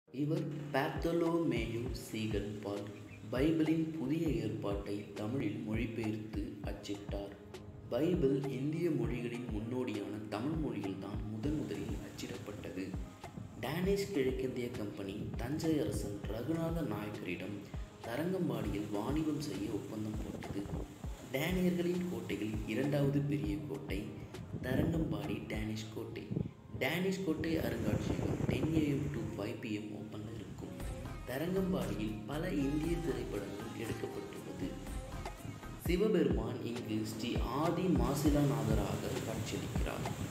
இவர் பார்த்தலோமேயு சீகன் பால் பைபிளின் புதிய ஏற்பாட்டை தமிழில் மொழிபெயர்த்து அச்சிட்டார் பைபிள் இந்திய மொழிகளின் முன்னோடியான தமிழ் மொழியில்தான் முதன் முதலில் அச்சிடப்பட்டது டேனிஷ் கிழக்கிந்திய கம்பெனி தஞ்சை அரசன் ரகுநாத நாயக்கரிடம் தரங்கம்பாடியில் வாணிபம் செய்ய ஒப்பந்தம் போட்டது டேனியர்களின் கோட்டையில் இரண்டாவது பெரிய கோட்டை தரங்கம்பாடி டேனிஷ் கோட்டை டேனிஷ் கோட்டை அருங்காட்சியகம் ten AM to five PM ஓப்பனில் இருக்கும் தரங்கம்பாடியில் பல இந்திய திரைப்படங்கள் எடுக்கப்பட்டுள்ளது சிவபெருமான் இங்கு ஸ்ரீ ஆதி மாசிலாநாதராக காட்சியளிக்கிறார்